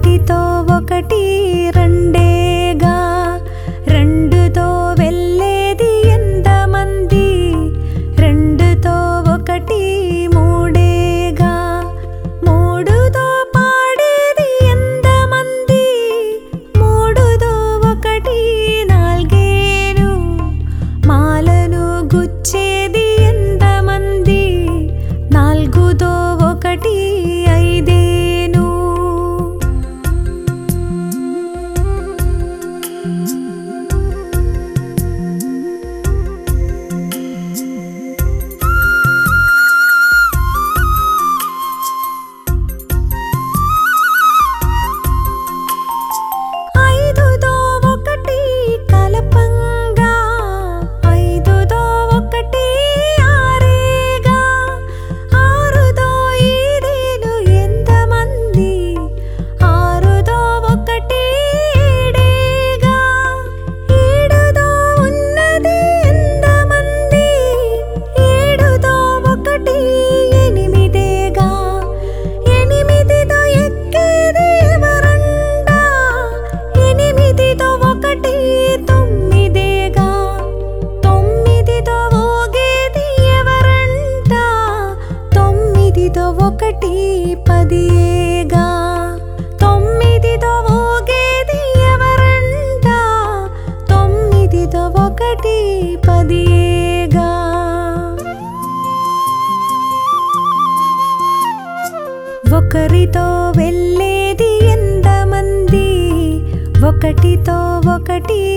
ఒకటితో ఒకటి రెండేగా రెండుతో వెళ్ళేది ఎంతమంది రెండుతో ఒకటి మూడేగా మూడుతో పాడేది ఎంతమంది మూడుతో ఒకటి నాలుగేను మాలను గుచ్చేది ఎంతమంది నాలుగుతో ఒకటి ఐదేను ఐదుతో ఒకటి కలపంగా ఐదుతో ఒకటి ఆరేగా ఆరుతో ఈడేలు ఎంతమంది ఆరుతో ఒకటి ఏడేగా ఏడుతో ఉన్నది ఎంతమంది ఏడుతో ఒకటి ఎనిమిదేగా ఎనిమిదితో ఎక్కేది ఎవరంట ఎనిమిదితో ఒకటి తొమ్మిదేగా తొమ్మిదితో ఊగేది ఎవరంట తొమ్మిదితో ఒకటి పదియేగా తొమ్మిదితో ఊగేది ఎవరంట తొమ్మిదితో ఒకటి పదియేగా ఒకరితో వెళ్ళేది ఎంతమంది ఒకటితో ఒకటి